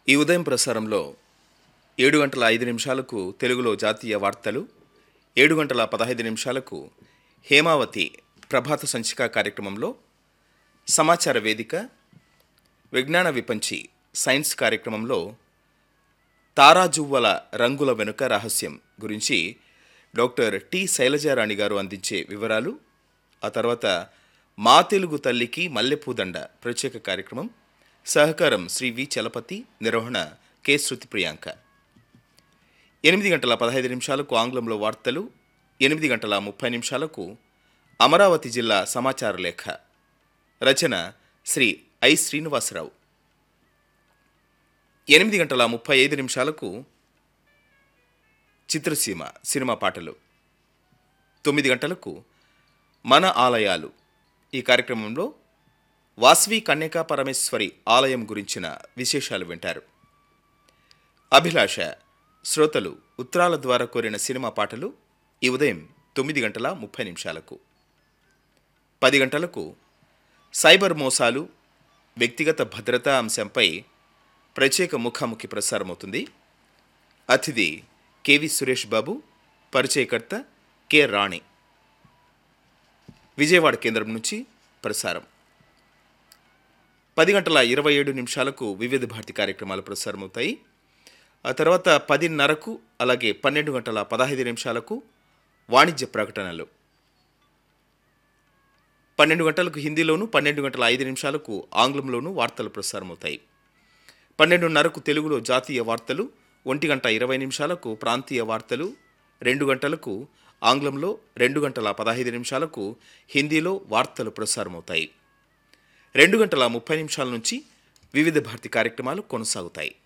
ఈ ఉదయం ప్రసారంలో ఏడు గంటల ఐదు నిమిషాలకు తెలుగులో జాతీయ వార్తలు ఏడు గంటల పదహైదు నిమిషాలకు హేమావతి ప్రభాత సంచిక కార్యక్రమంలో సమాచార వేదిక విజ్ఞాన విపంచి సైన్స్ కార్యక్రమంలో తారాజువ్వల రంగుల వెనుక రహస్యం గురించి డాక్టర్ టి శైలజారాణి గారు అందించే వివరాలు ఆ తర్వాత మా తెలుగు తల్లికి మల్లెపూదండ ప్రత్యేక కార్యక్రమం సహకారం శ్రీ వి చలపతి నిర్వహణ కె శృతి ప్రియాంక ఎనిమిది గంటల పదహైదు నిమిషాలకు ఆంగ్లంలో వార్తలు ఎనిమిది గంటల ముప్పై నిమిషాలకు అమరావతి జిల్లా సమాచార లేఖ రచన శ్రీ ఐ శ్రీనివాసరావు ఎనిమిది గంటల ముప్పై ఐదు నిమిషాలకు చిత్రసీమ సినిమా పాటలు తొమ్మిది గంటలకు మన ఆలయాలు ఈ కార్యక్రమంలో వాస్వి కన్యకా పరమేశ్వరి ఆలయం గురించిన విశేషాలు వింటారు అభిలాష శ్రోతలు ఉత్తరాల ద్వారా కోరిన సినిమా పాటలు ఈ ఉదయం తొమ్మిది గంటల ముప్పై నిమిషాలకు పది గంటలకు సైబర్ మోసాలు వ్యక్తిగత భద్రతా అంశంపై ప్రత్యేక ముఖాముఖి ప్రసారమవుతుంది అతిథి కెవి సురేష్ బాబు పరిచయకర్త కె రాణి విజయవాడ కేంద్రం నుంచి ప్రసారం పది గంటల ఇరవై ఏడు నిమిషాలకు వివిధ భారతి కార్యక్రమాలు ప్రసారమవుతాయి ఆ తర్వాత పదిన్నరకు అలాగే పన్నెండు గంటల పదహైదు నిమిషాలకు వాణిజ్య ప్రకటనలు పన్నెండు గంటలకు హిందీలోను పన్నెండు గంటల ఐదు నిమిషాలకు ఆంగ్లంలోనూ వార్తలు ప్రసారమవుతాయి పన్నెండున్నరకు తెలుగులో జాతీయ వార్తలు ఒంటి గంట ఇరవై నిమిషాలకు ప్రాంతీయ వార్తలు రెండు గంటలకు ఆంగ్లంలో రెండు గంటల పదహైదు నిమిషాలకు హిందీలో వార్తలు ప్రసారమవుతాయి రెండు గంటల ముప్పై నిమిషాల నుంచి వివిధ భారతి కార్యక్రమాలు కొనసాగుతాయి